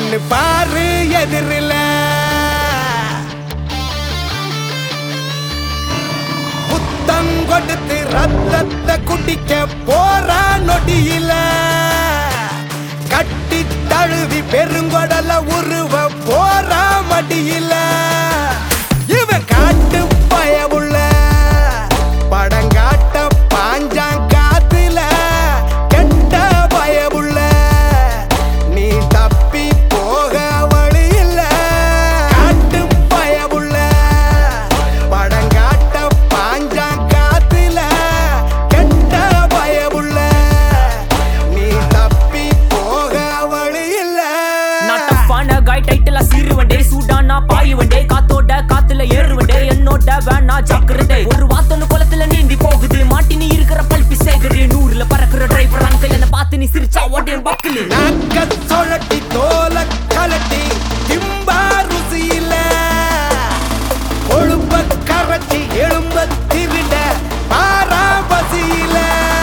நின்னு பாரு எதிரில புத்தம் கொடுத்து ரத்தத்தை குடிக்க போறா நொடியில கட்டி தழுவி பெருங்கொடல உருவ போறா மடியில இவன் காட்டு பயவுள்ள படங்காட்ட பாஞ்சான் காத்துல கெட்ட பயவுள்ள நீ தப்பி போக வழி இல்ல காட்டு பயவுள்ள படங்காட்ட பாஞ்சான் காத்துல கெட்ட பயவுள்ள நீ தப்பி போக வழி இல்ல நாட்டப்பான காய் டைட்டிலா சீருவண்டே சூடானா பாயுவண்டே காத்தோட காத்துல ஏறுவண்டே என்னோட வேணா ஜாக்கிரதை ஒரு வாத்தொன்னு குளத்துல நீந்தி போகுது மாட்டி நீ இருக்கிற பல்பி சேகரு நூறுல பறக்குற டிரைவர் அங்கிள் என்ன பார்த்து நீ சிரிச்சா ஓட்டே பக்கலு நாக்க சொழட்டி தோல கலட்டி திம்பா ருசியில கொழுப்ப கரட்டி எலும்ப திருட பாரா பசியில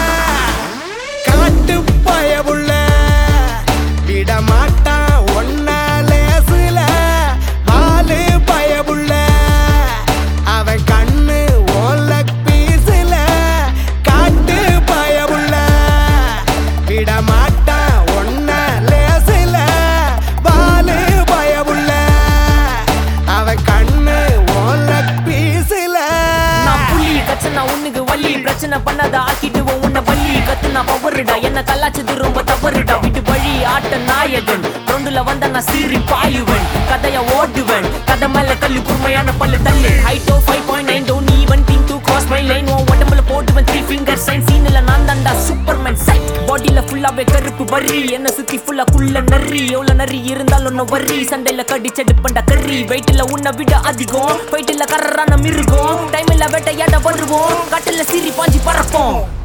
காட்டு பயவுள்ள விடமாட்டான் ஒன்ன லேசுல வாலு பயவுள்ள அவன் கண்ணு ஓல பீசுல காட்டு பயவுள்ள விடமாட்டான் ஒன்ன லேசுல வாலு பயவுள்ள அவன் கண்ணு ஓல பீசுல நான் புள்ளி கச்சனா உன்னுக்கு வள்ளி பிரச்சனை பண்ணாத ஆக்கிடுவோம் உன்னை பள்ளி கத்துனா பவருடா என்ன கலாச்சது ரொம்ப தவறுடா விட்டு வழி ஆட்ட நாயகன் ரெண்டுல வந்த நான் சீறி பாயுவன் கதைய ஓடுவன் கதை மேல கல்லு குறுமையான பல்லு தள்ளு ஹைட்டோ five point nine don't even think to cross my line உன் உடம்புல போட்டுவன் த்ரீ ஃபிங்கர் சைன் சீனில் நான் தான்டா சூப்பர்மேன் சைட் பாடியில ஃபுல்லாவே கருப்பு வரி என்ன சுத்தி ஃபுல்லா குள்ள நரி எவ்வளவு நரி இருந்தாலும் ஒன்னும் வரி சண்டையில கடிச்செடுப்பண்டா கறி வெயிட்ல உன்னை விட அதிகம் ஃபைட்டில் கர்றான மிருகம் டைம் இல்ல வேட்டையாட வருவோம் காட்டுல சீறி பாஞ்சி பறப்போம்